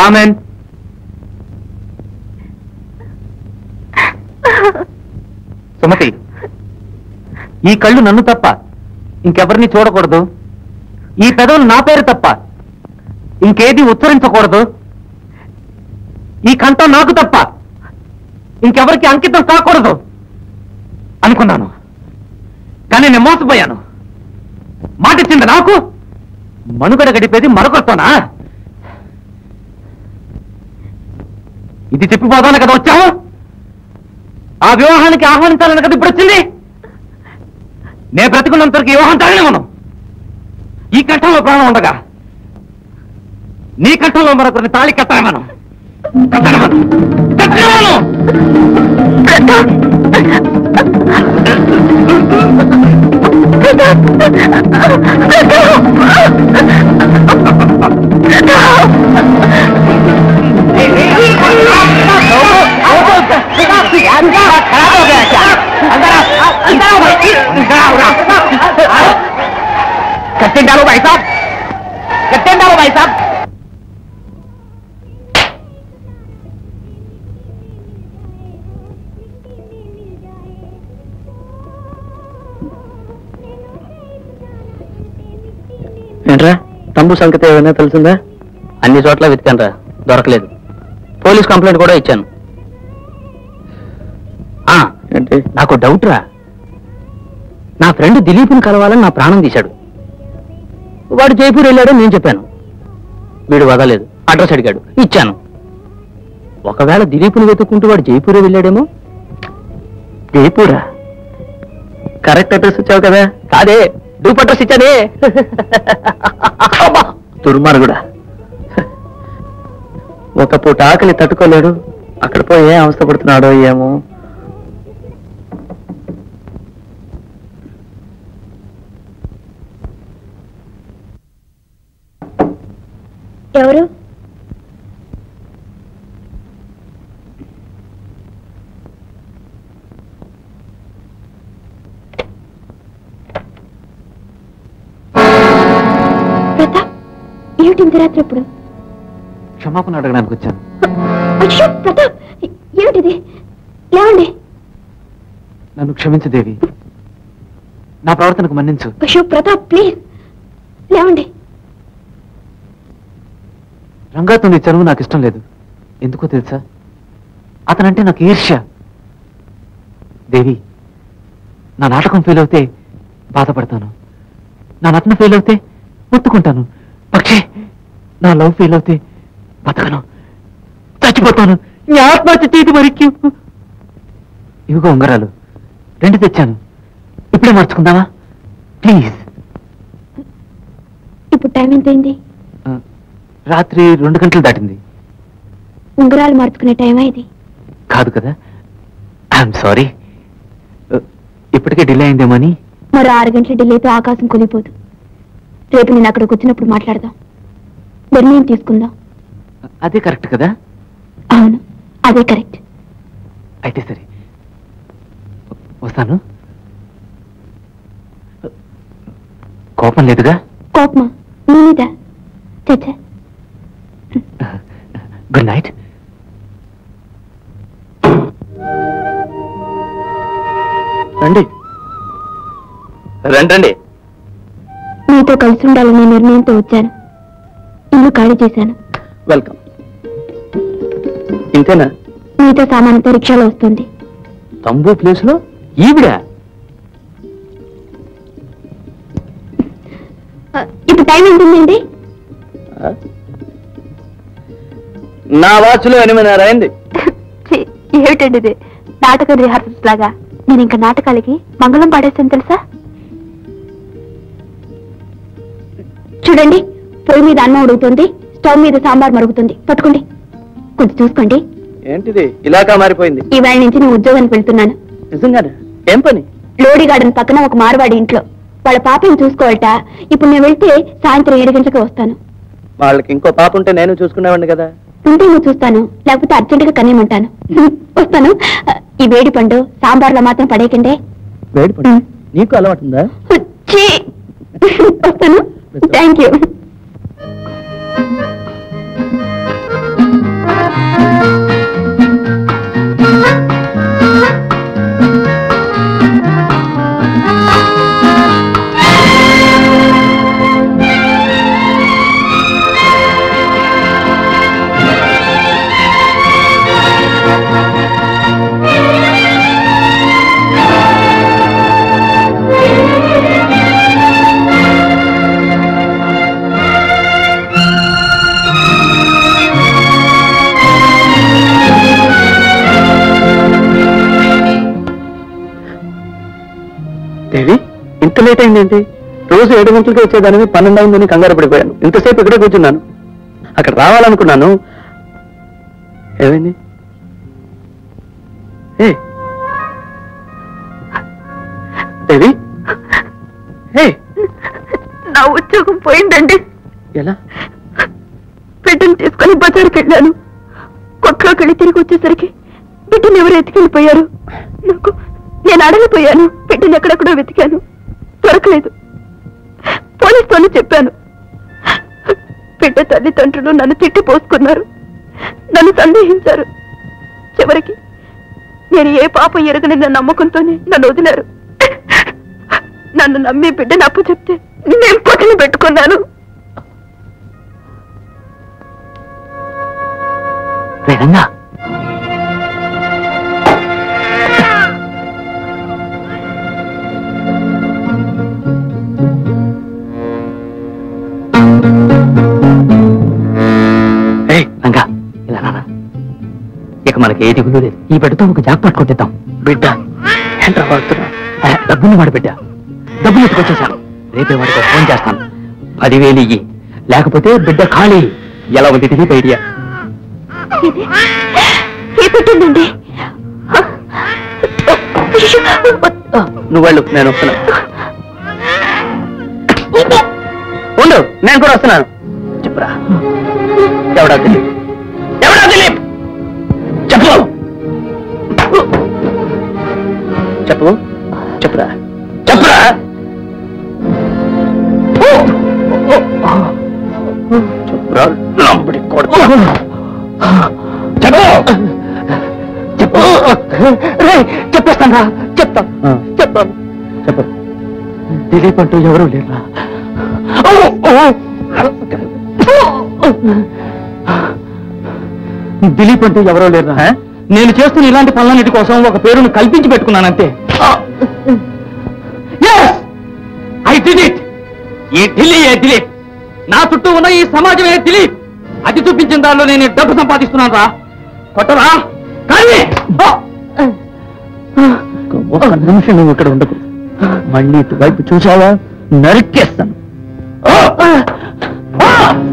కామెన్ సుమతి ఈ కళ్ళు నన్ను తప్ప ఇంకెవరిని చూడకూడదు ఈ పెదవులు నా పేరు తప్ప ఇంకేది ఉచ్చరించకూడదు ఈ కంఠం నాకు తప్ప ఇంకెవరికి అంకితం కాకూడదు అనుకున్నాను కానీ నేను మోసపోయాను మాటిచ్చింది నాకు మనుగడ గడిపేది మరొకరితోనా ఇది చెప్పిపోదాను కదా వచ్చాము ఆ వివాహానికి ఆహ్వానించాలని కదా ఇప్పుడు వచ్చింది నేను బ్రతికున్నంతవరకు ఈ వివాహం తాగనివ్వను ఈ కంఠంలో ప్రాణం ఉండగా నీ కంఠంలో మరొకరిని తాళి కట్టనివ్వను కట్టనివ్వను కట్టనివ్వను कट्टे डालो भाई साहब कट्टे डालो भाई साहब ఏంట్రా తమ్ము సంగతి ఏమైనా తెలిసిందా అన్ని చోట్ల వెతికానరా దొరకలేదు పోలీస్ కంప్లైంట్ కూడా ఇచ్చాను ఆ, ఏంటి నాకు డౌట్ రా నా ఫ్రెండ్ దిలీప్ని కలవాలని నా ప్రాణం తీశాడు వాడు జైపూర్ వెళ్ళాడని నేను చెప్పాను వీడు వదలేదు అడ్రస్ అడిగాడు ఇచ్చాను ఒకవేళ దిలీప్ని వెతుక్కుంటూ వాడు జైపూరే వెళ్ళాడేమో జైపూరా కరెక్ట్ అడ్రస్ ఇచ్చావు కదా కాదే డూప్ అడ్రస్ ఇచ్చానే దుర్మార్గుడా ఒక పూట ఆకలి తట్టుకోలేడు అక్కడ పోయి ఏ అవస్థ పడుతున్నాడో ఏమో ఎవరు ప్రతాప్ ఏమిటి ఇంత రాత్రి ఇప్పుడు క్షమాపణ అడగడానికి వచ్చాను అయ్యో ప్రతాప్ ఏమిటిది లేవండి నన్ను క్షమించు దేవి నా ప్రవర్తనకు మన్నించు అయ్యో ప్రతాప్ ప్లీజ్ లేవండి రంగాతో నీ చదువు నాకు ఇష్టం లేదు ఎందుకో తెలుసా అతనంటే నాకు ఈర్ష్య దేవి నా నాటకం ఫెయిల్ అవుతే బాధపడతాను నా నటన ఫెయిల్ అవుతే ముత్తుకుంటాను പക്ഷേ నా లవ్ ఫెయిల్ అవుతే బతకను చచ్చిపోతాను నీ ఆత్మహత్య చేతి మరికి ఇవిగో ఉంగరాలు రెండు తెచ్చాను ఇప్పుడే మార్చుకుందామా ప్లీజ్ ఇప్పుడు టైం ఎంత అయింది రాత్రి రెండు గంటలు దాటింది ఉంగరాలు మార్చుకునే టైమా ఇది కాదు కదా ఐఎమ్ సారీ ఇప్పటికే డిలే అయిందేమో అని మరో ఆరు గంటల ఢిల్లీతో ఆకాశం కొలిపోదు రేపు నేను అక్కడికి వచ్చినప్పుడు మాట్లాడదాం నిర్ణయం తీసుకుందాం అదే కరెక్ట్ కదా అవును అదే కరెక్ట్ అయితే సరే వస్తాను కోపం లేదుగా కోపమా నీ మీద చచ్చా గుడ్ నైట్ రండి రండి రండి మీతో కలిసి ఉండాలనే నిర్ణయంతో వచ్చాను ఇల్లు ఖాళీ చేశాను వెల్కమ్ ఇంతేనా మీతో సామానంతో రిక్షాలో వస్తుంది తంబు ప్లేస్ లో ఈవిడ ఇప్పుడు టైం ఎంతుందండి నా వాచ్లో ఎనిమిదిన్నర అయింది ఏమిటండి ఇది నాటక రిహార్సల్స్ లాగా నేను ఇంకా నాటకాలకి మంగళం పాడేస్తాను తెలుసా చూడండి పొయ్యి మీద అన్నం ఉడుగుతుంది స్టవ్ మీద సాంబార్ మరుగుతుంది పట్టుకోండి కొంచెం చూసుకోండి ఏంటిది ఇలాగా మారిపోయింది ఈవేళ నుంచి నేను ఉద్యోగానికి వెళ్తున్నాను నిజంగానే ఏం పని లోడి గార్డెన్ పక్కన ఒక మార్వాడి ఇంట్లో వాళ్ళ పాపని చూసుకోవట ఇప్పుడు నేను వెళ్తే సాయంత్రం ఏడు గంటలకు వస్తాను వాళ్ళకి ఇంకో పాప ఉంటే నేను చూసుకునేవాడిని కదా ఉంటే నువ్వు చూస్తాను లేకపోతే అర్జెంటుగా కనేయమంటాను వస్తాను ఈ వేడి పండు సాంబార్లో మాత్రం పడేకండే వేడి పడు. నీకు అలవాటు ఉందా ఛీ! వస్తాను థ్యాంక్ యూ లేట్ అయిందేంటి రోజు ఏడు గంటలకి వచ్చేదానివి పన్నెండు అయిందని కంగారు పడిపోయాను ఇంతసేపు ఇక్కడే కూర్చున్నాను అక్కడ రావాలనుకున్నాను ఏమైంది ఏ దేవి ఏ నా ఉద్యోగం పోయిందండి ఎలా బిడ్డను తీసుకొని బజార్కి వెళ్ళాను కొట్లోకి వెళ్ళి తిరిగి వచ్చేసరికి బిడ్డను ఎవరు ఎత్తుకెళ్ళిపోయారు నాకు నేను అడగిపోయాను బిడ్డను ఎక్కడెక్కడో వెతికాను దొరకలేదు పోలీసుతోనే చెప్పాను బిడ్డ తల్లిదండ్రులు నన్ను తిట్టి పోసుకున్నారు నన్ను సందేహించారు చివరికి నేను ఏ పాప ఎరగని నా నమ్మకంతోనే నన్ను వదిలారు నన్ను నమ్మి బిడ్డను అప్పు చెప్తే నేను పొట్టని పెట్టుకున్నాను వేరంగా ఏయ్, రంగా ఇలా నాన్న ఇక మనకి ఏ దిగులు లేదు ఈ బిడ్డతో ఒక జాక్ పట్టుకొట్టేద్దాం బిడ్డ ఏంట్రా వాడుతున్నా డబ్బుని వాడు బిడ్డ డబ్బులు ఎత్తుకొచ్చేసాను రేపే వాడికి ఫోన్ చేస్తాను పదివేలు ఇయ్యి లేకపోతే బిడ్డ ఖాళీ ఎలా ఉంది తెలియదు ఐడియా ఏ పెట్టిందండి నువ్వు వెళ్ళు నేను వస్తున్నా ఉండు నేను కూడా వస్తున్నాను చెప్పురా ఎవడా దిలీప్ ఎవడా దిలీప్ చెప్పు చెప్పు చెప్పురా చెప్పురా చెప్పురా లంబడి కొడుకు చెప్పు చెప్పు రే చెప్పేస్తాను చెప్తా చెప్తాను చెప్పు దిలీప్ అంటూ ఎవరూ లేరా దిలీప్ అంటూ ఎవరో లేరా నేను చేస్తున్న ఇలాంటి పనులన్నిటి కోసం ఒక పేరును కల్పించి పెట్టుకున్నానంతే ఐ డిలీట్ ఈ ఢిల్లీ ఏ దిలీప్ నా చుట్టూ ఉన్న ఈ సమాజమే దిలీప్ అది చూపించిన దానిలో నేను డబ్బు సంపాదిస్తున్నాను రా కొట్టరా కానీ ఒక్క నిమిషం నువ్వు ఇక్కడ ఉండకు మళ్ళీ ఇటువైపు చూసావా నరికేస్తాను